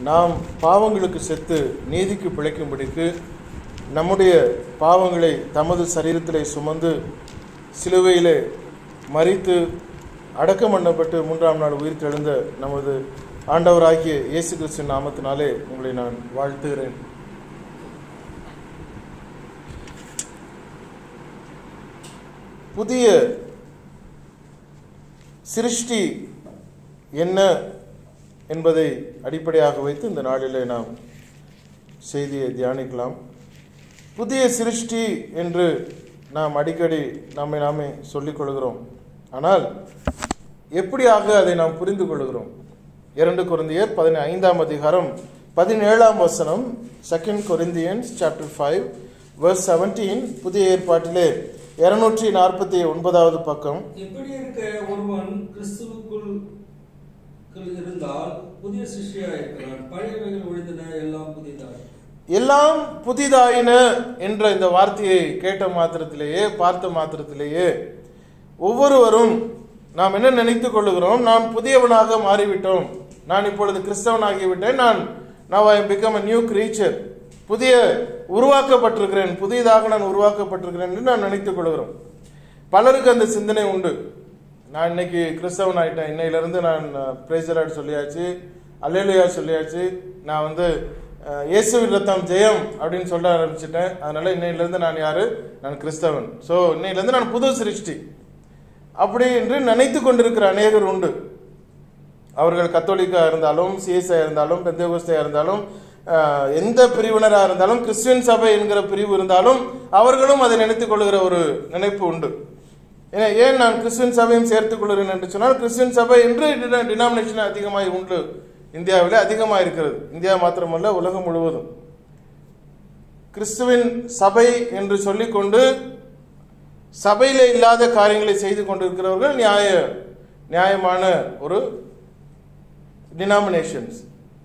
நாம் பாவங்களுக்கு செத்து நீதிக்கு பிழைக்கும்படிக்கு நம்முடைய பாவங்களை தமது சரீரத்திலே சுமந்து சிலுவையிலே மறித்து அடக்கம் பண்ணப்பட்டு மூன்றாம் நாள் உயிர் தெழுந்த நமது ஆண்டவராகிய இயேசு கிறிஸ்து நாமத்தினாலே உங்களை நான் வாழ்த்துகிறேன் புதிய சிருஷ்டி என்ன என்பதை அடிப்படையாக வைத்து இந்த நாளிலே நாம் செய்தியை தியானிக்கலாம் புதிய சிருஷ்டி என்று நாம் அடிக்கடி நம்மை நாமே சொல்லிக் கொள்கிறோம் ஆனால் எப்படியாக அதை நாம் புரிந்து கொள்கிறோம் இரண்டு குருந்தியர் பதினைந்தாம் அதிகாரம் பதினேழாம் வசனம் second Corinthians chapter five verse 17 புதிய ஏற்பாட்டிலே இருநூற்றி நாற்பத்தி ஒன்பதாவது பக்கம் இப்படி இருக்க ஒருவன் கிறிஸ்துவுக்குள் இருந்தால் புதிய சிஷ்டியாக இருக்கிறான் பழையவைகள் ஒழிந்தன எல்லாம் புதிதாய் எல்லாம் புதிதாயின என்ற இந்த வார்த்தையை கேட்ட மாத்திரத்திலேயே பார்த்த மாத்திரத்திலேயே ஒவ்வொருவரும் நாம் என்ன நினைத்துக் கொள்ளுகிறோம் நாம் புதியவனாக மாறிவிட்டோம் நான் இப்பொழுது கிறிஸ்தவனாகிவிட்டேன் நான் now I become a new creature புதிய உருவாக்கப்பட்டிருக்கிறேன் புதியதாக நான் உருவாக்கப்பட்டிருக்கிறேன் என்று நான் நினைத்துக் கொள்கிறோம் பலருக்கு அந்த சிந்தனை உண்டு நான் இன்னைக்கு கிறிஸ்தவன் ஆயிட்டேன் இன்னையிலிருந்து நான் பிரேசராட் சொல்லியாச்சு அல்லேலுயா சொல்லியாச்சு நான் வந்து அஹ், இயேசுவின் ரத்தம் ஜெயம் அப்படின்னு சொல்ல ஆரம்பிச்சிட்டேன் அதனால இன்னையிலிருந்து நான் யாரு நான் கிறிஸ்தவன் ஸோ இன்னையிலிருந்து நான் புது சிருஷ்டி அப்படி என்று நினைத்து கொண்டிருக்கிற அநேகர் உண்டு அவர்கள் கத்தோலிக்கா இருந்தாலும் சிஎஸ்ஐ இருந்தாலும் பெந்தகோஸ்தையா இருந்தாலும் அஹ், எந்த பிரிவினராக இருந்தாலும் கிறிஸ்டியன் சபை என்கிற பிரிவு இருந்தாலும் அவர்களும் அதை நினைத்துக் கொள்கிற ஒரு நினைப்பு உண்டு ஏன்னா ஏன் நான் கிறிஸ்டியன் சபையும் சேர்த்துக் கொள்கிறேன் என்று சொன்னால் கிறிஸ்டியன் சபை என்று டினாமினேஷன் அதிகமாய் உண்டு இந்தியாவிலே அதிகமாக இருக்கிறது இந்தியா மாத்திரமல்ல உலகம் முழுவதும் கிறிஸ்துவின் சபை என்று சொல்லிக்கொண்டு சபையிலே இல்லாத காரியங்களை செய்து கொண்டிருக்கிறவர்கள் நியாய நியாயமான ஒரு டினாமினேஷன்ஸ்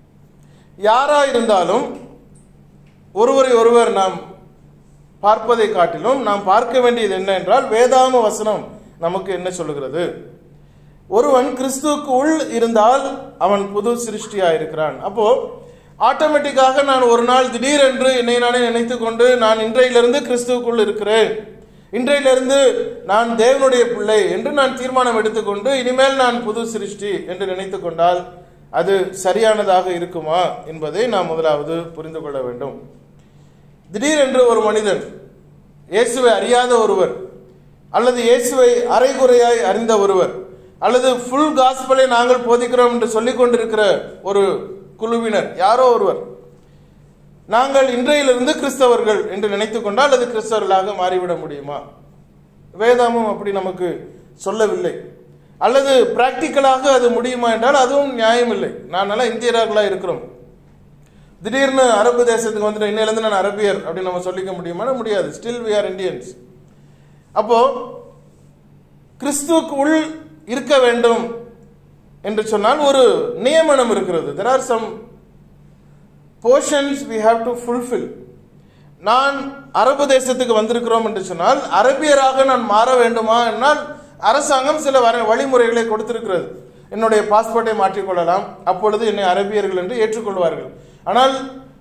யாரா இருந்தாலும் ஒருவரை ஒருவர் நாம் பார்ப்பதை காட்டிலும் நாம் பார்க்க வேண்டியது என்ன என்றால் வேதாம வசனம் நமக்கு என்ன சொல்லுகிறது ஒருவன் கிறிஸ்துவுக்கு உள் இருந்தால் அவன் புது சிருஷ்டியா இருக்கிறான் அப்போ ஆட்டோமேட்டிக்காக நான் ஒரு நாள் திடீரென்று என்னை நானே நினைத்துக் கொண்டு நான் இன்றையிலிருந்து கிறிஸ்துவுக்குள் இருக்கிறேன் இன்றையிலிருந்து நான் தேவனுடைய பிள்ளை என்று நான் தீர்மானம் எடுத்துக்கொண்டு இனிமேல் நான் புது சிருஷ்டி என்று நினைத்துக் கொண்டால் அது சரியானதாக இருக்குமா என்பதை நாம் முதலாவது புரிந்து கொள்ள வேண்டும் திடீரென்று ஒரு மனிதன் இயேசுவை அறியாத ஒருவர் அல்லது இயேசுவை அரைகுறையாய் அறிந்த ஒருவர் அல்லது ஃபுல் காஸ்பலை நாங்கள் போதிக்கிறோம் என்று சொல்லிக் கொண்டிருக்கிற ஒரு குழுவினர் யாரோ ஒருவர் நாங்கள் இன்றையிலிருந்து கிறிஸ்தவர்கள் என்று நினைத்துக் கொண்டால் அது கிறிஸ்தவர்களாக மாறிவிட முடியுமா வேதாமும் அப்படி நமக்கு சொல்லவில்லை அல்லது பிராக்டிக்கலாக அது முடியுமா என்றால் அதுவும் நியாயம் இல்லை நான் நல்லா இந்தியர்களாக இருக்கிறோம் திடீர்னு அரபு தேசத்துக்கு வந்துட்டு இன்னையிலேருந்து நான் அரபியர் அப்படின்னு நம்ம சொல்லிக்க முடியுமா முடியாது ஸ்டில் வி ஆர் இந்தியன்ஸ் அப்போ கிறிஸ்துவுக்கு உள் இருக்க வேண்டும் என்று சொன்னால் ஒரு நியமனம் இருக்கிறது there are some portions we have to fulfil நான் அரபு தேசத்துக்கு வந்திருக்கிறோம் என்று சொன்னால் அரபியராக நான் மாற வேண்டுமா என்னால் அரசாங்கம் சில வர வழிமுறைகளை கொடுத்திருக்கிறது என்னுடைய பாஸ்போர்ட்டை மாற்றிக்கொள்ளலாம் அப்பொழுது என்னை அரபியர்கள் என்று ஏற்றுக்கொள்வார்கள் ஆனால்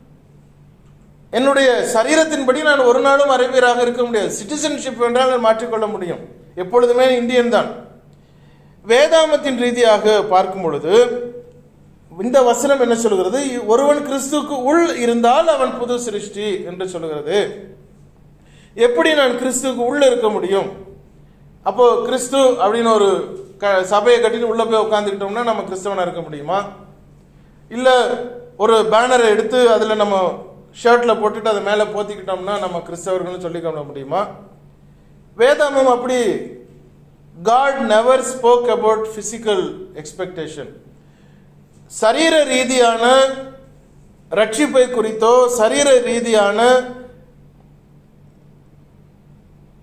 என்னுடைய சரீரத்தின்படி நான் ஒரு நாளும் அரபியராக இருக்க முடியாது சிட்டிசன்ஷிப் என்றால் நான் மாற்றிக்கொள்ள முடியும் எப்பொழுதுமே இந்தியன் தான் வேதாமத்தின் ரீதியாக பார்க்கும் பொழுது இந்த வசனம் என்ன சொல்கிறது ஒருவன் கிறிஸ்துக்கு உள் இருந்தால் அவன் புது சிருஷ்டி என்று சொல்கிறது எப்படி நான் கிறிஸ்துக்கு உள்ள இருக்க முடியும் அப்போ கிறிஸ்து அப்படின்னு ஒரு க- சபையை கட்டிட்டு உள்ள போய் உட்காந்துக்கிட்டோம்னா நம்ம கிறிஸ்தவனா இருக்க முடியுமா இல்ல ஒரு பேனரை எடுத்து அதுல நம்ம ஷர்ட்ல போட்டுட்டு அதை மேல போத்திக்கிட்டோம்னா நம்ம கிறிஸ்தவர்கள்னு சொல்லிக்க முடியுமா வேதாமம் அப்படி God never spoke about physical expectation சரீர ரீதியான ரட்சிப்பை குறித்தோ சரீர ரீதியான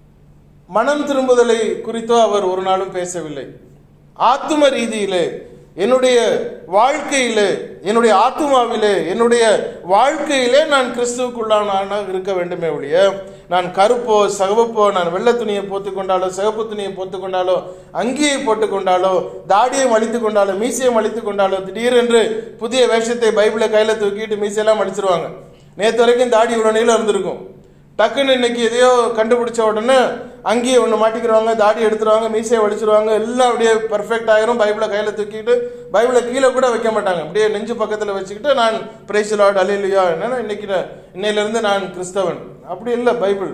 மனம் திரும்புதலை குறித்தோ அவர் ஒரு நாளும் பேசவில்லை ஆத்தும ரீதியிலே என்னுடைய வாழ்க்கையிலே என்னுடைய ஆத்மாவிலே என்னுடைய வாழ்க்கையிலே நான் கிறிஸ்துவுக்குள்ளான இருக்க வேண்டுமே ஒழிய நான் கருப்போ சகவப்போ நான் வெள்ளை துணியை போத்துக் கொண்டாலோ சிவப்பு துணியை போத்துக் கொண்டாலோ அங்கியை போட்டுக் கொண்டாலோ தாடியை மலித்து கொண்டாலோ மீசையை மலித்து கொண்டாலோ திடீரென்று புதிய வேஷத்தை பைபிளை கையில தூக்கிட்டு மீசையெல்லாம் மடிச்சிருவாங்க நேற்று வரைக்கும் தாடி இவ்வளோ நீளம் இருந்திருக்கும் டக்குன்னு இன்னைக்கு எதையோ கண்டுபிடிச்ச உடனே அங்கேயே ஒன்று மாட்டிக்கிறவங்க தாடி எடுத்துருவாங்க மீசையை வலிச்சிருவாங்க எல்லாம் அப்படியே பெர்ஃபெக்ட் ஆயிரும் பைபிளை கையில் தூக்கிட்டு பைபிளை கீழே கூட வைக்க மாட்டாங்க அப்படியே நெஞ்சு பக்கத்தில் வச்சுக்கிட்டு நான் பிரைஸ் லார்ட் அலையிலையா என்னன்னா இன்னைக்கு நான் இன்னையிலிருந்து நான் கிறிஸ்தவன் அப்படி இல்லை பைபிள்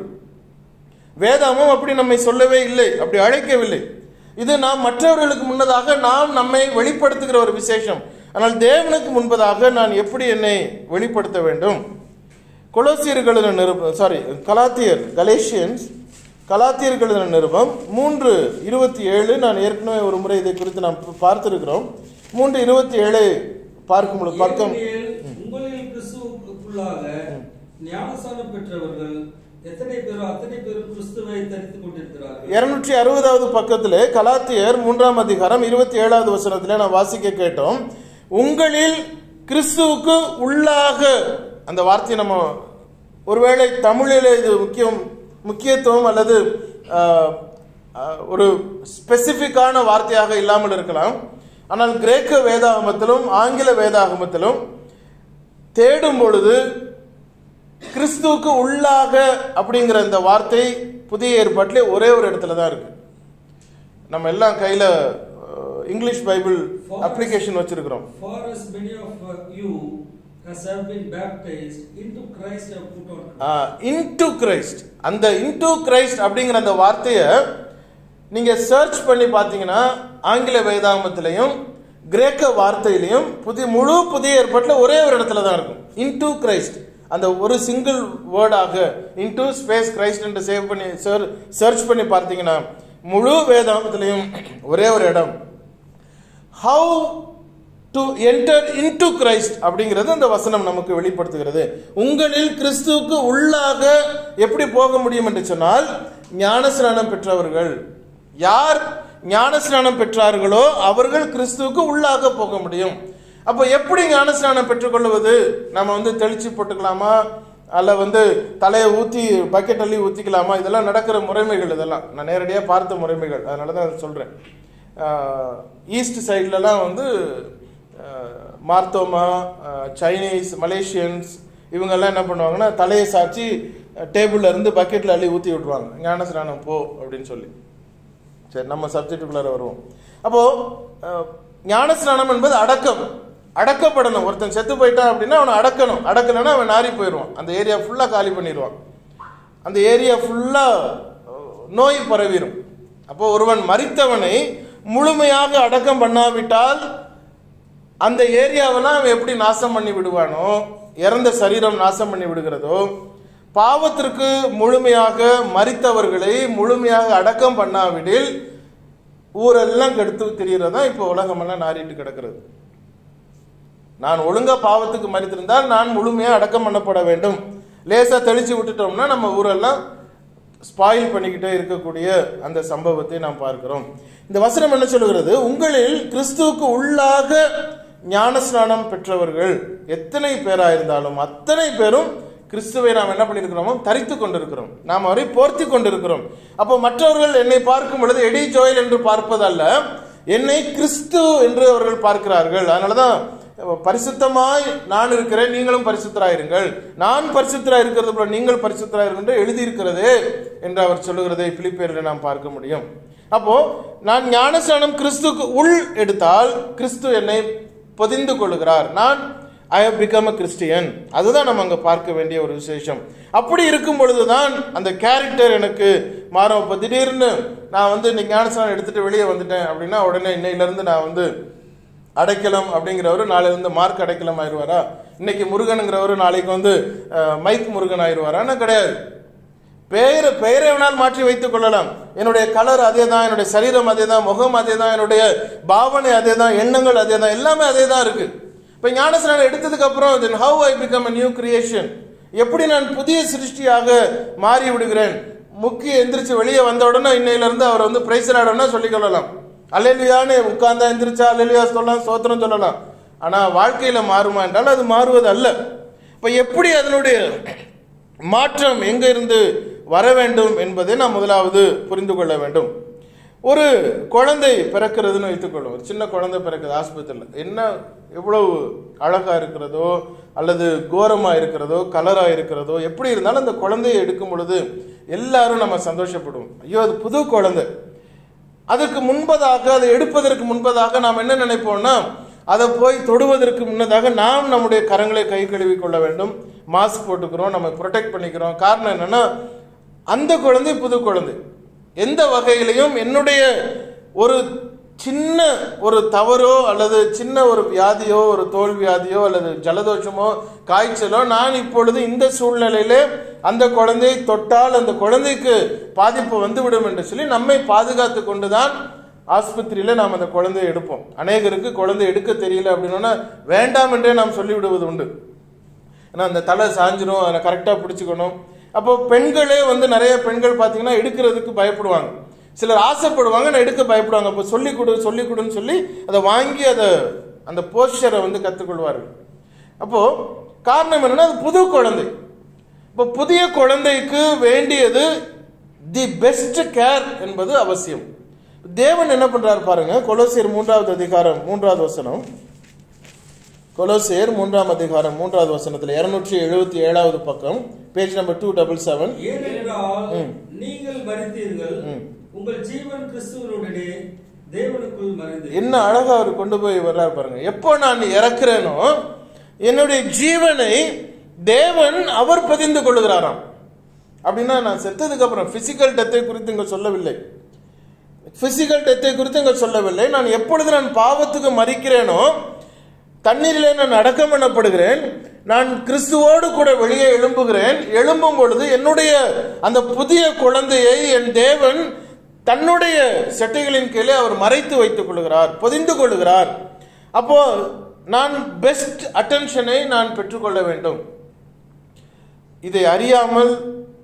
வேதாமும் அப்படி நம்மை சொல்லவே இல்லை அப்படி அழைக்கவில்லை இது நாம் மற்றவர்களுக்கு முன்னதாக நாம் நம்மை வெளிப்படுத்துகிற ஒரு விசேஷம் ஆனால் தேவனுக்கு முன்பதாக நான் எப்படி என்னை வெளிப்படுத்த வேண்டும் கொலோசியர்கள் நிருபம் சாரி கலாத்தியர் கலேஷியன்ஸ் கலாத்தியர்கள் நிருபம் மூன்று இருபத்தி ஏழு நான் ஏற்கனவே ஒரு முறை இதை குறித்து நாம் பார்த்திருக்கிறோம் மூன்று இருபத்தி ஏழு பார்க்கும் பொழுது பக்கம் ஏனெனில் உங்களில் கிறிஸ்துவுக்குள்ளாக ஞானசானம் பெற்றவர்கள் எத்தனை பேரோ அத்தனை பேரும் கிறிஸ்துவை தரித்துக் கொண்டிருக்கிறார்கள் இருநூற்றி அறுபதாவது பக்கத்திலே கலாத்தியர் மூன்றாம் அதிகாரம் இருபத்தி ஏழாவது வசனத்திலே நான் வாசிக்க கேட்டோம் உங்களில் கிறிஸ்துவுக்கு உள்ளாக அந்த வார்த்தையை நம்ம ஒருவேளை தமிழில் இது முக்கியம் முக்கியத்துவம் அல்லது ஆஹ், ஆஹ், ஒரு ஸ்பெசிஃபிக்கான வார்த்தையாக இல்லாமல் இருக்கலாம் ஆனால் கிரேக்க வேதாகமத்திலும் ஆங்கில வேதாகமத்திலும் தேடும் பொழுது கிறிஸ்துவுக்கு உள்ளாக அப்படிங்கிற இந்த வார்த்தை புதிய ஏற்பாட்டிலே ஒரே ஒரு இடத்துல தான் இருக்கு நம்ம எல்லாம் கையில அஹ், இங்கிலீஷ் பைபிள் அப்ளிகேஷன் வச்சிருக்கிறோம் For as many of you as have been baptized into Christ have put on Christ. Into Christ அந்த இன்டு கிரைஸ்ட் அப்படிங்கிற அந்த வார்த்தையை நீங்க சர்ச் பண்ணி பார்த்தீங்கன்னா ஆங்கில வேதாகமத்திலையும் கிரேக்க வார்த்தையிலையும் புதிய முழு புதிய ஏற்பாட்டில் ஒரே ஒரு இடத்துல தான் இருக்கும் இன்டு கிரைஸ்ட் அந்த ஒரு சிங்கிள் வேர்டாக இன்டு ஸ்பேஸ் கிரைஸ்ட் என்று சேவ் பண்ணி சர்ச் பண்ணி பார்த்தீங்கன்னா முழு வேதாகமத்திலையும் ஒரே ஒரு இடம் how to enter into Christ அப்படிங்கிறது அந்த வசனம் நமக்கு வெளிப்படுத்துகிறது உங்களில் கிறிஸ்துவுக்கு உள்ளாக எப்படி போக முடியும் என்று சொன்னால் ஞானஸ்நானம் பெற்றவர்கள் யார் ஞானஸ்நானம் பெற்றார்களோ அவர்கள் கிறிஸ்துவுக்கு உள்ளாக போக முடியும் அப்போ எப்படி ஞானஸ்நானம் பெற்றுக்கொள்வது நம்ம வந்து தெளிச்சு போட்டுக்கலாமா அல்ல வந்து தலையை ஊற்றி பக்கெட் அள்ளி ஊற்றிக்கலாமா இதெல்லாம் நடக்கிற முறைமைகள் இதெல்லாம் நான் நேரடியாக பார்த்த முறைமைகள் அதனால தான் சொல்கிறேன் ஈஸ்ட் சைட்லலாம் வந்து அஹ், மார்த்தோமா அஹ், சைனீஸ் மலேசியன்ஸ் இவங்கெல்லாம் என்ன பண்ணுவாங்கன்னா தலையை சாய்ச்சி டேபிள்ல இருந்து பக்கெட்டில் அள்ளி ஊற்றி விட்ருவாங்க ஞான ஸ்நானம் போ அப்படின்னு சொல்லி சரி நம்ம சப்ஜெக்டுக்குள்ளார வருவோம் அப்போ அஹ், ஞான ஸ்நானம் என்பது அடக்கம் அடக்கப்படணும் ஒருத்தன் செத்து போயிட்டான் அப்படின்னா அவனை அடக்கணும் அடக்கலைன்னா அவன் நாறி போயிடுவான் அந்த ஏரியா ஃபுல்லாக காலி பண்ணிடுவான் அந்த ஏரியா ஃபுல்லாக நோய் பரவிடும் அப்போ ஒருவன் மரித்தவனை முழுமையாக அடக்கம் பண்ணாவிட்டால் அந்த ஏரியாவெல்லாம் அவன் எப்படி நாசம் பண்ணி விடுவானோ இறந்த சரீரம் நாசம் பண்ணி விடுகிறதோ பாவத்திற்கு முழுமையாக மரித்தவர்களை முழுமையாக அடக்கம் பண்ணாவிடில் ஊரெல்லாம் கெடுத்து திரியறதா இப்போ உலகமெல்லாம் நாறிட்டு கிடக்கிறது நான் ஒழுங்கா பாவத்துக்கு மறித்திருந்தால் நான் முழுமையாக அடக்கம் பண்ணப்பட வேண்டும் லேசா தெளிச்சு விட்டுட்டோம்னா நம்ம ஊரெல்லாம் ஸ்பாயில் பண்ணிக்கிட்டே இருக்கக்கூடிய அந்த சம்பவத்தை நாம் பார்க்கிறோம் இந்த வசனம் என்ன சொல்லுகிறது உங்களில் கிறிஸ்துவுக்கு உள்ளாக ஞானஸ்நானம் பெற்றவர்கள் எத்தனை பேரா இருந்தாலும் அத்தனை பேரும் கிறிஸ்துவை நாம் என்ன பண்ணியிருக்கிறோமோ தரித்து கொண்டிருக்கிறோம் நாம் அவரை போர்த்தி கொண்டிருக்கிறோம் அப்போ மற்றவர்கள் என்னை பார்க்கும் பொழுது எடி ஜோயல் என்று பார்ப்பதல்ல என்னை கிறிஸ்து என்று அவர்கள் பார்க்கிறார்கள் அதனாலதான் பரிசுத்தமாய் நான் இருக்கிறேன் நீங்களும் பரிசுத்தராயிருங்கள் நான் பரிசுத்தராய் இருக்கிறது போல நீங்கள் பரிசுத்தராயிருங்கள் என்று எழுதியிருக்கிறதே என்று அவர் சொல்லுகிறதை பிலிப்பேரில் நாம் பார்க்க முடியும் அப்போ நான் ஞானஸ்நானம் கிறிஸ்துக்கு உள் எடுத்தால் கிறிஸ்து என்னை பொதிந்து கொள்கிறார் நான் I have become a Christian அதுதான் நம்ம அங்கே பார்க்க வேண்டிய ஒரு விசேஷம் அப்படி இருக்கும் பொழுதுதான் அந்த கேரக்டர் எனக்கு மாறும் இப்போ திடீர்னு நான் வந்து இன்னைக்கு ஞானஸ்நானம் எடுத்துட்டு வெளியே வந்துட்டேன் அப்படின்னா உடனே இன்னையிலேருந்து நான் வந்து அடைக்கலம் அப்படிங்கிறவரு நாளையிலிருந்து மார்க் அடைக்கலம் ஆயிடுவாரா இன்னைக்கு முருகனுங்கிறவரு நாளைக்கு வந்து அஹ், மைக் முருகன் ஆயிடுவாரான்னு கிடையாது பெயர் பெயரை வேணால் மாற்றி வைத்துக் கொள்ளலாம் என்னுடைய கலர் அதே தான் என்னுடைய சரீரம் அதே தான் முகம் அதே தான் என்னுடைய பாவனை அதே தான் எண்ணங்கள் அதே தான் எல்லாமே அதே தான் இருக்கு இப்போ ஞானஸ்நானம் எடுத்ததுக்கு அப்புறம் then have I become a new creation எப்படி நான் புதிய சிருஷ்டியாக மாறி விடுகிறேன் முக்கிய எந்திரிச்சு வெளியே வந்த உடனே இன்னையிலிருந்து அவர் வந்து பிரைசராடனா சொல்லிக் கொள்ளலாம் அல்லேலுயான்னு உட்கார்ந்தா எந்திரிச்சா அல்லேலுயா சொல்லலாம் சோத்திரம் சொல்லலாம் ஆனா வாழ்க்கையில மாறுமா என்றால் அது மாறுவது அல்ல இப்ப எப்படி அதனுடைய மாற்றம் எங்க இருந்து வர வேண்டும் என்பதை நாம் முதலாவது புரிந்து கொள்ள வேண்டும் ஒரு குழந்தை பிறக்கிறதுன்னு வைத்துக்கொள்ளும் ஒரு சின்ன குழந்தை பிறக்குது ஆஸ்பத்திரியில் என்ன எவ்வளவு அழகா இருக்கிறதோ அல்லது கோரமா இருக்கிறதோ கலரா இருக்கிறதோ எப்படி இருந்தாலும் அந்த குழந்தையை எடுக்கும் பொழுது எல்லாரும் நம்ம சந்தோஷப்படுவோம் ஐயோ அது புது குழந்தை அதற்கு முன்பதாக அதை எடுப்பதற்கு முன்பதாக நாம் என்ன நினைப்போம்னா அதை போய் தொடுவதற்கு முன்னதாக நாம் நம்முடைய கரங்களை கை கழுவி கொள்ள வேண்டும் மாஸ்க் போட்டுக்கிறோம் நம்ம ப்ரொடெக்ட் பண்ணிக்கிறோம் காரணம் என்னன்னா அந்த குழந்தை புது குழந்தை எந்த வகையிலையும் என்னுடைய ஒரு சின்ன ஒரு தவறோ அல்லது சின்ன ஒரு வியாதியோ ஒரு தோல் வியாதியோ அல்லது ஜலதோஷமோ காய்ச்சலோ நான் இப்பொழுது இந்த சூழ்நிலையிலே அந்த குழந்தையை தொட்டால் அந்த குழந்தைக்கு பாதிப்பு வந்துவிடும் என்று சொல்லி நம்மை பாதுகாத்து கொண்டுதான் ஆஸ்பத்திரியில நாம் அந்த குழந்தையை எடுப்போம் அநேகருக்கு குழந்தை எடுக்க தெரியல அப்படின்னா வேண்டாம் என்றே நாம் சொல்லிவிடுவது உண்டு ஏன்னா அந்த தலை சாஞ்சிரும் அதை கரெக்டாக பிடிச்சிக்கணும் அப்போ பெண்களே வந்து நிறைய பெண்கள் பார்த்தீங்கன்னா எடுக்கிறதுக்கு பயப்படுவாங்க சிலர் ஆசைப்படுவாங்க நான் எடுக்க பயப்படுவாங்க அப்போ சொல்லி கொடு சொல்லி கொடுன்னு சொல்லி அதை வாங்கி அதை அந்த போஸ்டரை வந்து கற்றுக்கொள்வார்கள் அப்போ காரணம் என்னன்னா அது புது குழந்தை இப்போ புதிய குழந்தைக்கு வேண்டியது தி பெஸ்ட் கேர் என்பது அவசியம் தேவன் என்ன பண்றாரு பாருங்க கொலோசியர் மூன்றாவது அதிகாரம் மூன்றாவது வசனம் கொலோசியர் மூன்றாம் அதிகாரம் மூன்றாவது வசனத்துல இருநூற்றி எழுபத்தி ஏழாவது பக்கம் page number two double seven ஏனென்றால் ம். நீங்கள் மறித்தீர்கள் ம். உங்கள் ஜீவன் கிறிஸ்துவனுடனே தேவனுக்குள் மறைந்து என்ன அழகா அவர் கொண்டு போய் வர்றாரு பாருங்க எப்போ நான் இறக்குறேனோ என்னுடைய ஜீவனை தேவன் அவர் பதிந்து கொள்ளுகிறாராம் அப்படின்னா நான் செத்ததுக்கு அப்புறம் பிசிக்கல் டெத்தை குறித்து இங்க சொல்லவில்லை பிசிக்கல் டெத்தை குறித்து இங்க சொல்லவில்லை நான் எப்பொழுது நான் பாவத்துக்கு மறிக்கிறேனோ தண்ணீரிலே நான் அடக்கம் பண்ணப்படுகிறேன் நான் கிறிஸ்துவோடு கூட வெளியே எழும்புகிறேன் எழும்பும் பொழுது என்னுடைய அந்த புதிய குழந்தையை என் தேவன் தன்னுடைய செட்டைகளின் கீழே அவர் மறைத்து வைத்துக் கொள்கிறார் பொதிந்து கொள்கிறார் அப்போ நான் பெஸ்ட் அட்டென்ஷனை நான் பெற்றுக்கொள்ள வேண்டும் இதை அறியாமல்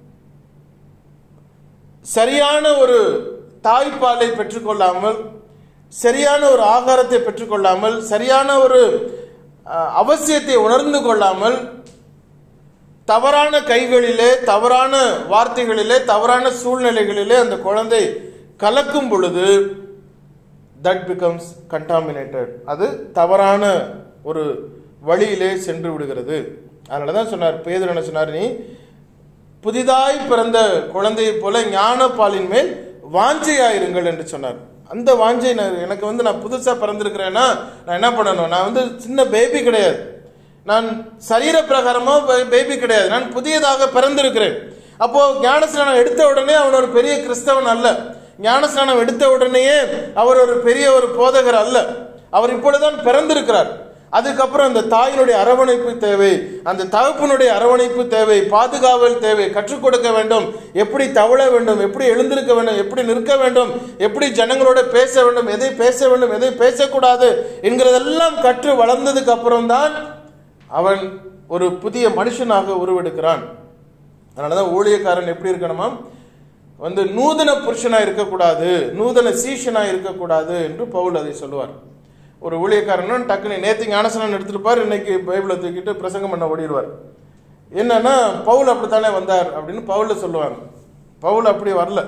சரியான ஒரு தாய்ப்பாலை பெற்றுக்கொள்ளாமல் சரியான ஒரு ஆகாரத்தை பெற்றுக்கொள்ளாமல் சரியான ஒரு அஹ், அவசியத்தை உணர்ந்து கொள்ளாமல் தவறான கைகளிலே தவறான வார்த்தைகளிலே தவறான சூழ்நிலைகளிலே அந்த குழந்தை கலக்கும் பொழுது தட் பிகம்ஸ் கண்டாமினேட்டட் அது தவறான ஒரு வழியிலே சென்று விடுகிறது அதனால தான் சொன்னார் பேதர் என்ன சொன்னார் நீ புதிதாய் பிறந்த குழந்தையைப் போல ஞானப்பாலின் மேல் வாஞ்சையாயிருங்கள் என்று சொன்னார் அந்த வாஞ்சை நான் எனக்கு வந்து நான் புதுசா பிறந்திருக்கிறேன்னா நான் என்ன பண்ணணும் நான் வந்து சின்ன பேபி கிடையாது நான் சரீர பிரகாரமா பேபி கிடையாது நான் புதியதாக பிறந்திருக்கிறேன் அப்போ ஞானஸ்நானம் எடுத்த உடனே அவன் ஒரு பெரிய கிறிஸ்தவன் அல்ல ஞானஸ்நானம் எடுத்த உடனேயே அவர் ஒரு பெரிய ஒரு போதகர் அல்ல அவர் இப்பொழுதுதான் பிறந்திருக்கிறார் அதுக்கப்புறம் அந்த தாயினுடைய அரவணைப்பு தேவை அந்த தகப்பனுடைய அரவணைப்பு தேவை பாதுகாவல் தேவை கற்றுக் கொடுக்க வேண்டும் எப்படி தவழ வேண்டும் எப்படி எழுந்திருக்க வேண்டும் எப்படி நிற்க வேண்டும் எப்படி ஜனங்களோட பேச வேண்டும் எதை பேச வேண்டும் எதை பேசக்கூடாது என்கிறதெல்லாம் கற்று வளர்ந்ததுக்கு அப்புறம் தான் அவன் ஒரு புதிய மனுஷனாக உருவெடுக்கிறான் அதனாலதான் ஊழியக்காரன் எப்படி இருக்கணுமா வந்து நூதன புருஷனா இருக்கக்கூடாது நூதன சீஷனா இருக்கக்கூடாது என்று பவுல் அதை சொல்லுவார் ஒரு ஊழியக்காரனும் டக்குனு நேத்து ஞானசனம் எடுத்துருப்பார் இன்னைக்கு பைபிளை தூக்கிட்டு பிரசங்கம் பண்ண ஓடிடுவார் என்னன்னா பவுல் அப்படித்தானே வந்தார் அப்படின்னு பவுல்ல சொல்லுவாங்க பவுல் அப்படி வரல